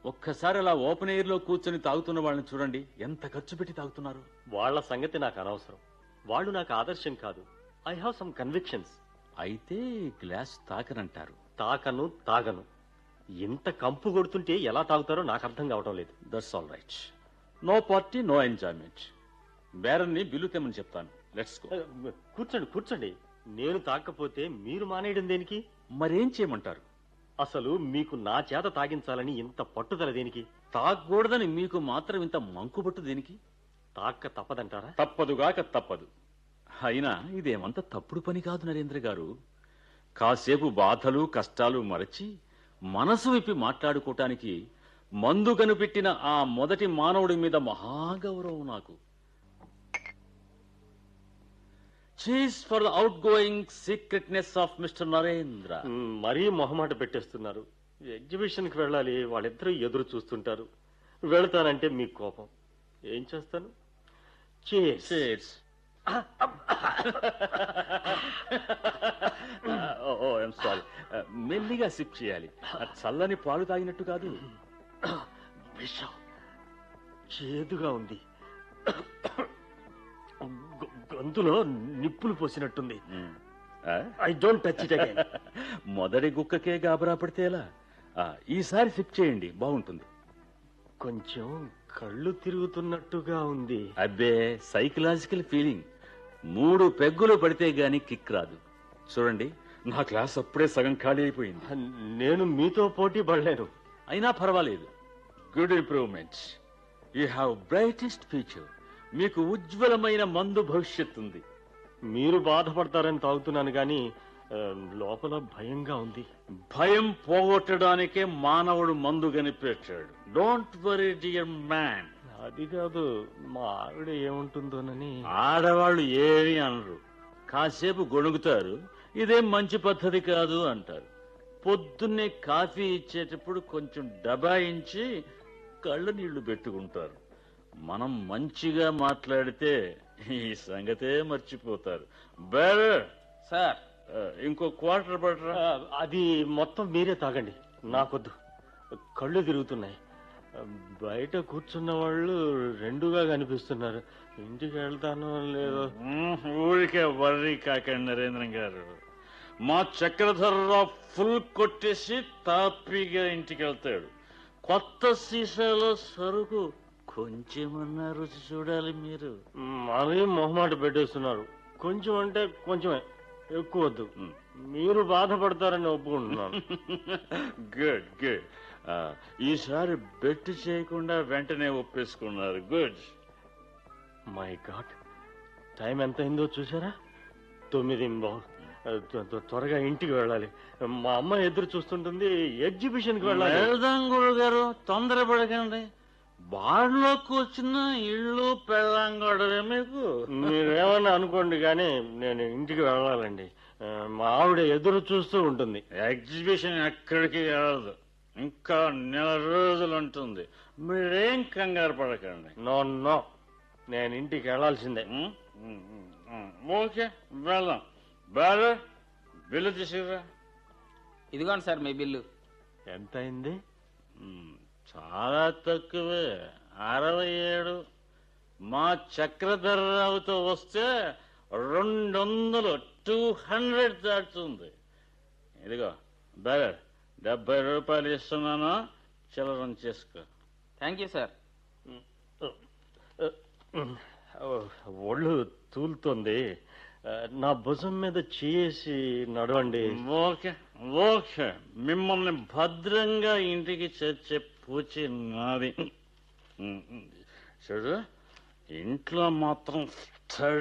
ఒక్కసారి అలా open air లో కూర్చొని తాగుతున్న వాళ్ళని చూడండి ఎంత ఖర్చు పెట్టి తాగుతున్నారు వాళ్ళ సంగతి నాకు అనవసరం వాళ్ళు నాకు ఆదర్శం కాదు ఐ హావ్ సమ్ కన్విక్షన్స్ అయితే గ్లాస్ తాకనంటారు తాకను తాగను ఇంత కంపు కొడుతుంటే ఎలా తాగుతారో నాకు అర్థం కావటం లేదు that's all right no party no enjoyment బేరన్ని బిల్లు తెమ్మని చెప్తాను లెట్స్ గో కూర్చోండి కూర్చోండి నేను తాకపోతే మీరు మానేయడం దేనికి మరేం చేయమంటారు అసలు మీకు నా చేత తాగించాలని ఇంత పట్టుదల దేనికి తాగకూడదని మీకు మాత్రం ఇంత మంకుబట్టు దేనికి తాక్క తప్పదంటారా తప్పదుగాక తప్పదు అయినా ఇదేమంత తప్పుడు పని కాదు నరేంద్ర గారు కాసేపు బాధలు కష్టాలు మరచి మనసు విప్పి మాట్లాడుకోవటానికి మందు కనిపెట్టిన ఆ మొదటి మానవుడి మీద మహాగౌరవం నాకు చీజ్ for the outgoing secretness of mister Narendra hmm, మరీ మొహమాట పెట్టేస్తున్నారు ఎగ్జిబిషన్ కి వెళ్ళాలి వాళ్ళిద్దరూ ఎదురు చూస్తుంటారు వెళతానంటే మీకు కోపం ఏం చేస్తాను Cheers. Cheers. ఓ ఐఎమ్ సారీ మెల్లిగా సిప్ చేయాలి ఆ చల్లని పాలు తాగినట్టు కాదు విషం చేదుగా ఉంది గొ- గొంతులో నిప్పులు పోసినట్టుంది ఆ? I don't touch it again మొదటి గుక్కకే గాబరా పడితే ఎలా ఆ, ఈసారి సిప్ చేయండి బాగుంటుంది కొంచెం కళ్ళు తిరుగుతున్నట్టుగా ఉంది అబ్బే సైకలాజికల్ ఫీలింగ్ మూడు పెగ్గులు పడితే గాని కిక్ రాదు చూడండి నా క్లాస్ అప్పుడే సగం ఖాళీ అయిపోయింది నేను మీతో పోటీ పడలేను అయినా పర్వాలేదు good improvement you have brightest future మీకు ఉజ్వలమైన మందు భవిష్యత్తు ఉంది మీరు బాధపడతారని తాగుతున్నాను కానీ ఆ, లోపల భయంగా ఉంది భయం పోగొట్టడానికే మానవుడు మందు కనిపెట్టాడు డోంట్ వరీ డియర్ మ్యాన్ అది కాదు మా ఆవిడ ఏముంటుందోనని ఆడవాళ్ళు ఏమీ అనరు కాసేపు గొణుగుతారు ఇదేం మంచి పద్ధతి కాదు అంటారు పొద్దున్నే కాఫీ ఇచ్చేటప్పుడు కొంచెం డబాయించి కళ్ళ నీళ్లు పెట్టుకుంటారు మనం మంచిగా మాట్లాడితే ఈ సంగతే మర్చిపోతారు బేరర్ సార్ ఇంకో క్వార్టర్ పడరా ఆ, అది మొత్తం మీరే తాగండి నాకొద్దు కళ్ళు తిరుగుతున్నాయి ఆ, బయట కూర్చున్న వాళ్ళు రెండుగా కనిపిస్తున్నారు ఇంటికి వెళ్తానో లేదో మ్మ్, ఊరికే వర్రీ కాకండి నరేంద్ర గారు మా చక్రధరరావు ఫుల్ కొట్టేసి తాపీగా ఇంటికి వెళ్తాడు కొత్త సీసాలో సరుకు కొంచెమన్నా రుచి చూడాలి మీరు మరీ మొహమాట పెట్టేస్తున్నారు కొంచెం అంటే కొంచెమే ఎక్కువ వద్దు మ్. మీరు బాధపడతారని ఒప్పుకుంటున్నాను గుడ్ గుడ్ ఈసారి బెట్ చేయకుండా వెంటనే ఒప్పేసుకున్నారు గుడ్ మై గాడ్ టైం ఎంత అయిందో చూసారా తొమ్మిది బావు త్వ- త్వ- త్వరగా ఇంటికి వెళ్ళాలి మా అమ్మ ఎదురు చూస్తుంటుంది ఎగ్జిబిషన్ కి వెళ్ళాలి వెళ్దాం గురుగారు తొందరపడకండి బార్లో కూర్చున్న ఇళ్ళు పెళ్ళాం గొడవే మీకు మీరేమన్నా అనుకోండి కానీ నేను ఇంటికి వెళ్ళాలండి ఆ, మా ఆవిడ ఎదురు చూస్తూ ఉంటుంది ఎగ్జిబిషన్ ఎక్కడికి వెళ్ళదు ఇంకా నెల రోజులు ఉంటుంది మీరేం కంగారు పడకండి నో నో నేను ఇంటికి వెళ్ళాల్సిందే ఉం? ఉం, ఉం, ఉం. ఓకే వెళ్దాం బాగా బిల్లు తీసుకురా ఇదిగోండి సార్ మీ బిల్లు ఎంత అయింది ఉం, చాలా తక్కువే అరవై ఏడు మా చక్రధరరావుతో వస్తే రెండు వందలు టూ హండ్రెడ్ దాటుతుంది ఇదిగో బాగా డెబ్బై రూపాయలు ఇస్తున్నాను చిల్లరం చేసుకో థ్యాంక్ యూ సార్ ఓ, ఒళ్ళు తూలుతోంది ఆ, నా భుజం మీద చేసి నడవండి ఓకే ఓకే మిమ్మల్ని భద్రంగా ఇంటికి చేర్చే పూచి నాది చూడు ఇంట్లో మాత్రం